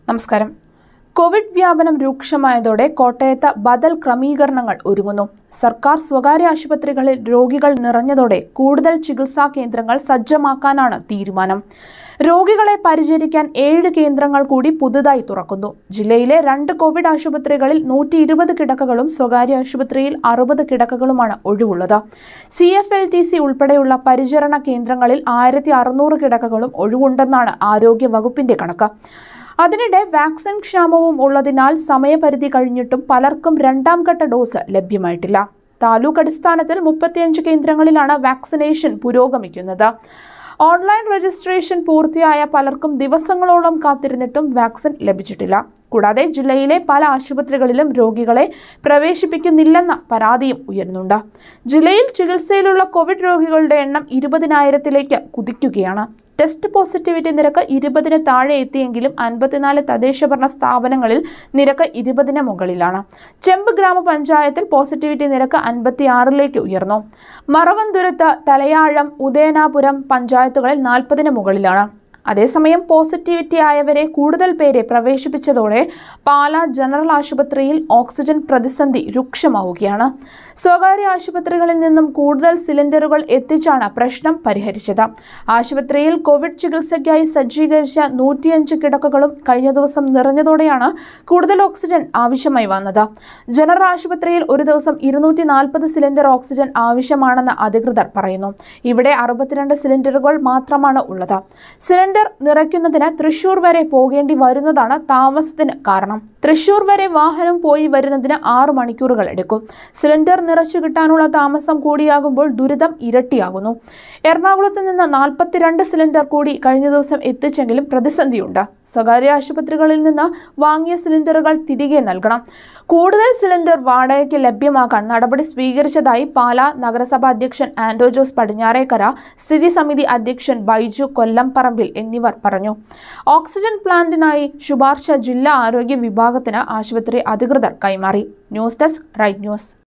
നമസ്കാരം കോവിഡ് വ്യാപനം രൂക്ഷമായതോടെ കോട്ടയത്ത് ബദൽ ക്രമീകരണങ്ങൾ ഒരുങ്ങുന്നു സർക്കാർ സ്വകാര്യ ആശുപത്രികളിൽ രോഗികൾ നിറഞ്ഞതോടെ കൂടുതൽ ചികിത്സാ കേന്ദ്രങ്ങൾ സജ്ജമാക്കാനാണ് തീരുമാനം രോഗികളെ പരിചരിക്കാൻ ഏഴ് കേന്ദ്രങ്ങൾ കൂടി പുതുതായി തുറക്കുന്നു ജില്ലയിലെ രണ്ട് കോവിഡ് ആശുപത്രികളിൽ നൂറ്റി ഇരുപത് കിടക്കകളും സ്വകാര്യ ആശുപത്രിയിൽ അറുപത് കിടക്കകളുമാണ് ഒഴിവുള്ളത് C F L T C ഉൾപ്പെടെയുള്ള പരിചരണ കേന്ദ്രങ്ങളിൽ ആയിരത്തി അറുന്നൂറ് കിടക്കകളും ഒഴിവുണ്ടെന്നാണ് ആരോഗ്യ വകുപ്പിന്റെ കണക്ക് അതിനിടെ വാക്സിൻ ക്ഷാമവും ഉള്ളതിനാൽ സമയപരിധി കഴിഞ്ഞിട്ടും പലർക്കും രണ്ടാം ഘട്ട ഡോസ് ലഭ്യമായിട്ടില്ല താലൂക്ക് അടിസ്ഥാനത്തിൽ മുപ്പത്തിയഞ്ച് കേന്ദ്രങ്ങളിലാണ് വാക്സിനേഷൻ പുരോഗമിക്കുന്നത് ഓൺലൈൻ രജിസ്ട്രേഷൻ പൂർത്തിയായ പലർക്കും ദിവസങ്ങളോളം കാത്തിരുന്നിട്ടും വാക്സിൻ ലഭിച്ചിട്ടില്ല കൂടാതെ ജില്ലയിലെ പല ആശുപത്രികളിലും രോഗികളെ പ്രവേശിപ്പിക്കുന്നില്ലെന്ന പരാതിയും ഉയരുന്നുണ്ട് ജില്ലയിൽ ചികിത്സയിലുള്ള കോവിഡ് രോഗികളുടെ എണ്ണം ഇരുപതിനായിരത്തിലേക്ക് കുതിക്കുകയാണ് ടെസ്റ്റ് പോസിറ്റിവിറ്റി നിരക്ക് ഇരുപതിന് താഴെ എത്തിയെങ്കിലും അൻപത്തിനാല് തദ്ദേശഭരണ സ്ഥാപനങ്ങളിൽ നിരക്ക് ഇരുപതിന് മുകളിലാണ് ചെമ്പ് ഗ്രാമപഞ്ചായത്തിൽ പോസിറ്റിവിറ്റി നിരക്ക് അൻപത്തിയാറിലേക്ക് ഉയർന്നു മറവന്തുരത്ത് തലയാഴം ഉദയനാപുരം പഞ്ചായത്തുകളിൽ നാൽപ്പതിന് മുകളിലാണ് അതേസമയം പോസിറ്റിവിറ്റി ആയവരെ കൂടുതൽ പേരെ പ്രവേശിപ്പിച്ചതോടെ പാല ജനറൽ ആശുപത്രിയിൽ ഓക്സിജൻ പ്രതിസന്ധി രൂക്ഷമാവുകയാണ് സ്വകാര്യ ആശുപത്രികളിൽ നിന്നും കൂടുതൽ സിലിണ്ടറുകൾ എത്തിച്ചാണ് പ്രശ്നം പരിഹരിച്ചത് ആശുപത്രിയിൽ കോവിഡ് ചികിത്സയ്ക്കായി സജ്ജീകരിച്ച നൂറ്റിയഞ്ച് കിടക്കകളും കഴിഞ്ഞ ദിവസം നിറഞ്ഞതോടെയാണ് കൂടുതൽ ഓക്സിജൻ ആവശ്യമായി വന്നത് ജനറൽ ആശുപത്രിയിൽ ഒരു ദിവസം ഇരുന്നൂറ്റി നാൽപ്പത് സിലിണ്ടർ ഓക്സിജൻ ആവശ്യമാണെന്ന് അധികൃതർ പറയുന്നു ഇവിടെ അറുപത്തിരണ്ട് സിലിണ്ടറുകൾ മാത്രമാണ് ഉള്ളത് സിലിണ്ടർ നിറയ്ക്കുന്നതിന് തൃശൂർ വരെ പോകേണ്ടി വരുന്നതാണ് താമസത്തിന് കാരണം തൃശൂർ വരെ വാഹനം പോയി വരുന്നതിന് ആറ് മണിക്കൂറുകൾ എടുക്കും സിലിണ്ടർ നിറച്ചു കിട്ടാനുള്ള താമസം കൂടിയാകുമ്പോൾ ദുരിതം ഇരട്ടിയാകുന്നു എറണാകുളത്ത് നിന്ന് നാൽപ്പത്തിരണ്ട് സിലിണ്ടർ കൂടി കഴിഞ്ഞ ദിവസം എത്തിച്ചെങ്കിലും പ്രതിസന്ധിയുണ്ട് സ്വകാര്യ ആശുപത്രികളിൽ നിന്ന് വാങ്ങിയ സിലിണ്ടറുകൾ തിരികെ നൽകണം കൂടുതൽ സിലിണ്ടർ വാടകയ്ക്ക് ലഭ്യമാക്കാൻ നടപടി സ്വീകരിച്ചതായി പാലാ നഗരസഭാ അധ്യക്ഷൻ ആൻഡോ ജോസ് പടിഞ്ഞാറേക്കര സ്ഥിതി സമിതി അധ്യക്ഷൻ ബൈജു കൊല്ലംപറമ്പിൽ എന്നിവർ പറഞ്ഞു ഓക്സിജൻ പ്ലാന്റിനായി ശുപാർശ ജില്ലാ ആരോഗ്യ വിഭാഗത്തിന് ആശുപത്രി അധികൃതർ കൈമാറി ന്യൂസ് ഡെസ്ക് റൈറ്റ് ന്യൂസ്